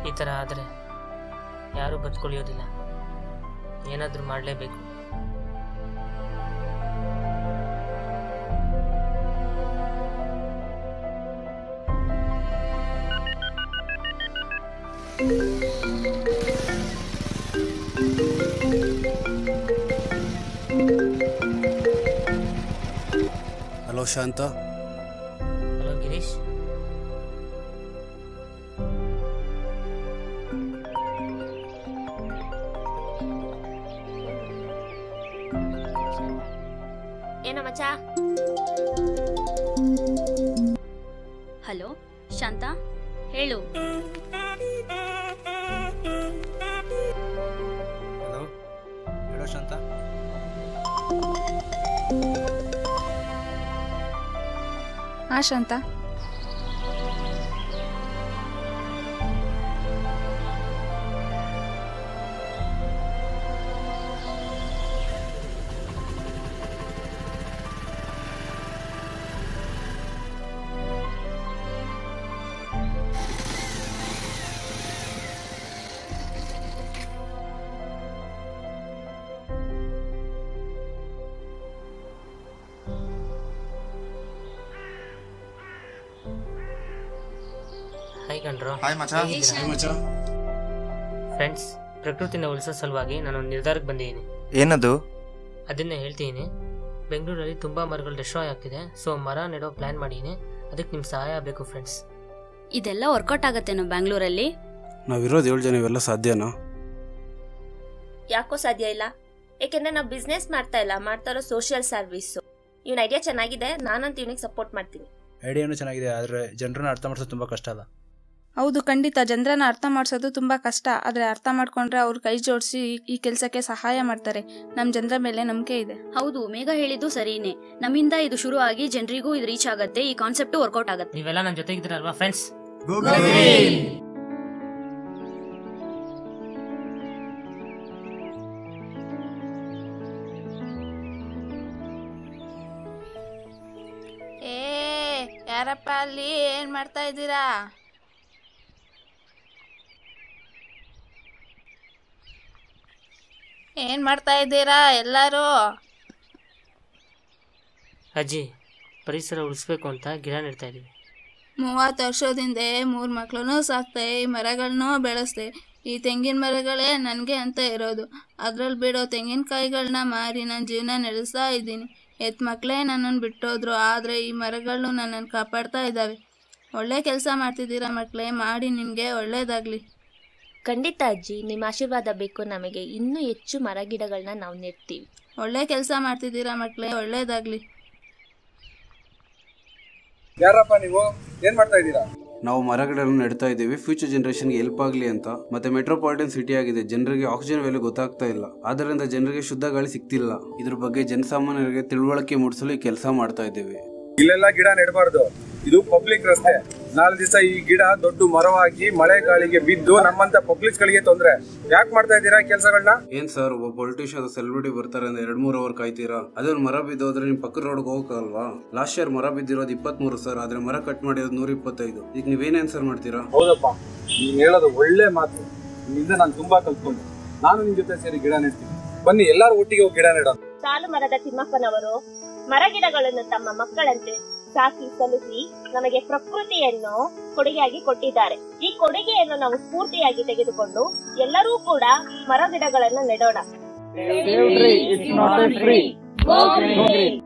ಈ ಥರ ಆದರೆ ಯಾರೂ ಬದುಕೊಳ್ಳಿಯೋದಿಲ್ಲ ಏನಾದರೂ ಮಾಡಲೇಬೇಕು ಹಲೋ ಶಾಂತ ಹಲೋ ಗಿರೀಶ್ ಏನೋ ಮಚ್ಚ ಹಲೋ ಶಾಂತ ಹೇಳು ಹಲೋ ಹೇಳೋ ಶಾಂತ ಹಾ ಶಾಂತ ಹಾಯ್ ಕಣ್ರೋ ಹಾಯ್ ಮಚ ಫ್ರೆಂಡ್ಸ್ ಪ್ರಕೃತಿನ ಉಳಿಸೋ ಸಲುವಾಗಿ ನಾನು ಒಂದು ನಿರ್ಧಾರಕ್ಕೆ ಬಂದಿದ್ದೀನಿ ಏನದು ಅದನ್ನೇ ಹೇಳ್ತೀನಿ ಬೆಂಗಳೂರಲ್ಲಿ ತುಂಬ ಮರಗಳು ಡೆಸ್ಟ್ರಾಯ್ ಆಗ್ತಿದೆ ಸೊ ಮರ ನೆಡೋ ಪ್ಲ್ಯಾನ್ ಮಾಡಿದ್ದೀನಿ ಅದಕ್ಕೆ ನಿಮ್ಮ ಸಹಾಯ ಬೇಕು ಫ್ರೆಂಡ್ಸ್ ಇದೆಲ್ಲ ವರ್ಕೌಟ್ ಆಗತ್ತೇನೋ ಬ್ಯಾಂಗ್ಳೂರಲ್ಲಿ ನಾವಿರೋದು ಏಳು ಜನ ಇವೆಲ್ಲ ಸಾಧ್ಯನಾ ಯಾಕೋ ಸಾಧ್ಯ ಇಲ್ಲ ಏಕೆಂದ್ರೆ ನಾವು ಬಿಸ್ನೆಸ್ ಮಾಡ್ತಾ ಇಲ್ಲ ಮಾಡ್ತಾ ಇರೋ ಸೋಷಿಯಲ್ ಸರ್ವಿಸ್ ಇವನ್ ಐಡಿಯಾ ಚೆನ್ನಾಗಿದೆ ನಾನಂತ ಇವನಿಗೆ ಸಪೋರ್ಟ್ ಮಾಡ್ತೀನಿ ಐಡಿಯಾನು ಚೆನ್ನಾಗಿದೆ ಆದರೆ ಜನರನ್ನ ಅರ್ಥ ಮಾಡಿಸೋದು ತುಂಬ ಕಷ್ಟ ಅಲ್ಲ ಹೌದು ಖಂಡಿತ ಜನರನ್ನ ಅರ್ಥ ಮಾಡಿಸೋದು ತುಂಬಾ ಕಷ್ಟ ಆದ್ರೆ ಅರ್ಥ ಮಾಡ್ಕೊಂಡ್ರೆ ಅವ್ರು ಕೈ ಜೋಡಿಸಿ ಈ ಕೆಲಸಕ್ಕೆ ಸಹಾಯ ಮಾಡ್ತಾರೆ ನಮ್ಮ ಜನರ ಮೇಲೆ ನಂಬಿಕೆ ಇದೆ ಹೌದು ಮೇಘ ಹೇಳಿದ್ದು ಸರಿನೇ ನಮ್ಮಿಂದ ಇದು ಶುರು ಆಗಿ ಜನರಿಗೂ ಇದು ರೀಚ್ ಆಗತ್ತೆ ಈ ಕಾನ್ಸೆಪ್ಟು ವರ್ಕೌಟ್ ಆಗತ್ತೆ ನೀವೆಲ್ಲ ನನ್ನ ಜೊತೆಗಿದ್ದೀರಲ್ವಾ ಫ್ರೆಂಡ್ಸ್ ಏ ಯಾರಪ್ಪ ಅಲ್ಲಿ ಏನ್ ಮಾಡ್ತಾ ಇದ್ದೀರಾ ಏನ್ ಮಾಡ್ತಾ ಇದ್ದೀರಾ ಎಲ್ಲರೂ ಅಜ್ಜಿ ಪರಿಸರ ಉಳಿಸ್ಬೇಕು ಅಂತ ಗಿಡ ನೆಡ್ತಾ ಇದ್ದೀವಿ ಮೂವತ್ತು ವರ್ಷದಿಂದ ಮೂರು ಮಕ್ಳನ್ನೂ ಸಾಕ್ತೆ ಈ ಮರಗಳನ್ನೂ ಬೆಳೆಸ್ದೆ ಈ ತೆಂಗಿನ ಮರಗಳೇ ನನಗೆ ಅಂತ ಇರೋದು ಅದ್ರಲ್ಲಿ ಬಿಡೋ ತೆಂಗಿನಕಾಯಿಗಳನ್ನ ಮಾರಿ ನನ್ನ ಜೀವನ ನಡೆಸ್ತಾ ಇದ್ದೀನಿ ಎತ್ ಮಕ್ಕಳೇ ನನ್ನನ್ನು ಬಿಟ್ಟೋದ್ರು ಆದರೆ ಈ ಮರಗಳು ನನ್ನನ್ನು ಕಾಪಾಡ್ತಾ ಇದ್ದಾವೆ ಒಳ್ಳೆ ಕೆಲಸ ಮಾಡ್ತಿದ್ದೀರಾ ಮಕ್ಕಳೇ ಮಾಡಿ ನಿಮಗೆ ಒಳ್ಳೇದಾಗಲಿ ಖಂಡಿತ ಅಜ್ಜಿ ನಿಮ್ಮ ಆಶೀರ್ವಾದ ಬೇಕು ನಮಗೆ ಇನ್ನೂ ಹೆಚ್ಚು ಮರ ಗಿಡಗಳನ್ನ ನಾವು ನೆಡ್ತೀವಿ ಒಳ್ಳೆ ಕೆಲಸ ಮಾಡ್ತಿದ್ದೀರಾ ಮಕ್ಕಳೇ ಒಳ್ಳೇದಾಗಲಿ ಯಾರಪ್ಪ ನೀವು ಏನ್ ಮಾಡ್ತಾ ಇದ್ದೀರಾ ನಾವು ಮರಗಳನ್ನು ನೆಡ್ತಾ ಇದ್ದೀವಿ ಫ್ಯೂಚರ್ ಜನರೇಷನ್ಗೆ ಹೆಲ್ಪ್ ಆಗಲಿ ಅಂತ ಮತ್ತೆ ಮೆಟ್ರೋಪಾಲಿಟನ್ ಸಿಟಿ ಆಗಿದೆ ಜನರಿಗೆ ಆಕ್ಸಿಜನ್ ವ್ಯಾಲ್ಯೂ ಗೊತ್ತಾಗ್ತಾ ಇಲ್ಲ ಆದ್ದರಿಂದ ಜನರಿಗೆ ಶುದ್ಧ ಗಾಳಿ ಸಿಗ್ತಿಲ್ಲ ಇದ್ರ ಬಗ್ಗೆ ಜನಸಾಮಾನ್ಯರಿಗೆ ತಿಳುವಳಿಕೆ ಮೂಡಿಸಲು ಈ ಕೆಲಸ ಮಾಡ್ತಾ ಇದ್ದೀವಿ ಇಲ್ಲೆಲ್ಲ ಗಿಡ ನೆಡಬಾರ್ದು ಇದು ಪಬ್ಲಿಕ್ ರಸ್ತೆ ನಾಲ್ಕು ದಿವಸ ಈ ಗಿಡ ದೊಡ್ಡ ಮರವಾಗಿ ಮಳೆ ಗಾಳಿಗೆ ಬಿದ್ದು ನಮ್ಮಂತ ಪಬ್ಲಿಕ್ ಗಳಿಗೆ ತೊಂದ್ರೆ ಯಾಕೆ ಮಾಡ್ತಾ ಇದ್ದೀರಾ ಕೆಲಸಗಳನ್ನ ಏನ್ ಸರ್ ಒಬ್ಬ ಪೊಲಿಟಿಷಿಯನ್ ಸೆಲೆಬ್ರಿಟಿ ಬರ್ತಾರೆ ಅಂದ್ರೆ ಎರಡ್ ಮೂರ್ ಅವರ್ ಕಾಯ್ತೀರಾ ಅದೊಂದು ಮರ ಬಿದ್ದೋದ್ರೆ ನಿಮ್ ಪಕ್ಕದ ರೋಡ್ಗೆ ಹೋಗಕ್ಕಲ್ವಾ ಲಾಸ್ಟ್ ಇಯರ್ ಮರ ಬಿದ್ದಿರೋದು ಇಪ್ಪತ್ತ್ ಮೂರು ಸರ್ ಆದ್ರೆ ಮರ ಕಟ್ ಮಾಡಿರೋದು ನೂರ ಇಪ್ಪತ್ತೈದು ಈಗ ನೀವೇನ್ ಆನ್ಸರ್ ಮಾಡ್ತೀರಾ ಹೌದಪ್ಪ ನೀನ್ ಹೇಳೋದು ಒಳ್ಳೆ ಮಾತು ನಿಮ್ಮಿಂದ ನಾನು ತುಂಬಾ ಕಲ್ತ್ಕೊಂಡೆ ನಾನು ನಿಮ್ ಜೊತೆ ಸೇರಿ ಗಿಡ ನೆಡ್ತೀನಿ ಬನ್ನಿ ಎಲ್ಲಾರು ಒಟ್ಟಿಗೆ ಹೋಗಿ ಗಿಡ ನೆಡೋಣ ಸಾಲು ಮರದ ತಿಮ್ಮಪ್ಪನವರು ಮರ ಗಿಡಗಳನ್ನು ತಮ್ಮ ಮಕ್ಕಳಂತೆ ಸಾಕಿ ಸಲುಸಿ ನಮಗೆ ಪ್ರಕೃತಿಯನ್ನು ಕೊಡುಗೆಯಾಗಿ ಕೊಟ್ಟಿದ್ದಾರೆ ಈ ಕೊಡುಗೆಯನ್ನು ನಾವು ಸ್ಫೂರ್ತಿಯಾಗಿ ತೆಗೆದುಕೊಂಡು ಎಲ್ಲರೂ ಕೂಡ ಮರ ಗಿಡಗಳನ್ನು ನೆಡೋಣ